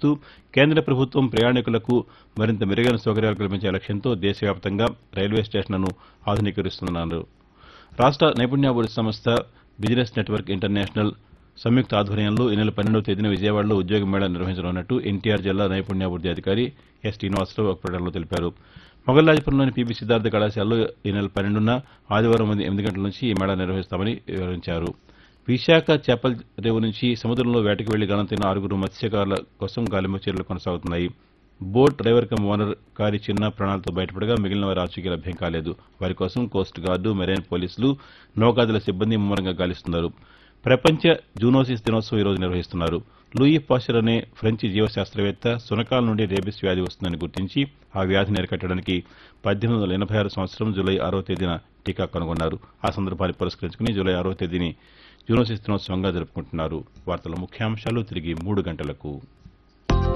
నిర్వహిస్తూ కేంద్ర ప్రభుత్వం ప్రయాణికులకు మరింత మెరుగైన సౌకర్యాలు కల్పించే లక్ష్యంతో దేశవ్యాప్తంగా రైల్వే స్టేషన్లను ఆధునీకరిస్తున్నారు రాష్ట నైపుణ్యాభివృద్ధి సంస్థ బిజినెస్ నెట్వర్క్ ఇంటర్నేషనల్ సంయుక్త ఆధ్వర్యంలో ఈ నెల పన్నెండవ తేదీన విజయవాడలో ఉద్యోగ మేళా నిర్వహించనున్నట్టు ఎన్టీఆర్ జిల్లా నైపుణ్యాభివృద్ధి అధికారి ఎస్ శ్రీనివాసరావు ఒక ప్రకటనలో తెలిపారు మొగల్రాజపురంలోని పీబీ సిద్ధార్థ కళాశాలలో ఈ నెల పన్నెండున ఆదివారం ఉదయం ఎనిమిది గంటల నుంచి ఈ మేళా నిర్వహిస్తామని వివరించారు విశాఖ చేపల రేవు నుంచి సముద్రంలో వేటకు వెళ్లి గణతిన ఆరుగురు మత్స్యకారుల కోసం గాలింపు చర్యలు కొనసాగుతున్నాయి బోట్ డ్రైవర్ కమ్ ఓనర్ కారి చిన్న ప్రాణాలతో బయటపడగా మిగిలిన వారి ఆచూకీ లభ్యం కాలేదు వారి కోసం కోస్ట్ గార్డు మెరైన్ పోలీసులు నౌకాదళ సిబ్బంది ముమ్మరంగా గాలిస్తున్నారు ప్రపంచ జూనోసిస్ దినోత్సవం ఈరోజు నిర్వహిస్తున్నారు లూయి పాస్చర్ అనే ఫ్రెంచ్ జీవశాస్త్రవేత్త సునకాల నుండి రేబిస్ వ్యాధి వస్తుందని గుర్తించి ఆ వ్యాధిని అరికట్టడానికి పద్దెనిమిది వందల ఎనభై ఆరు సంవత్సరం జూలై ఆరో తేదీన టీకా కనుగొన్నారు ఆ సందర్భాన్ని పురస్కరించుకుని జూలై ఆరో తేదీని జూనోసిస్ దినోత్సవంగా జరుపుకుంటున్నారు వార్తల ముఖ్యాంశాలు తిరిగి మూడు గంటలకు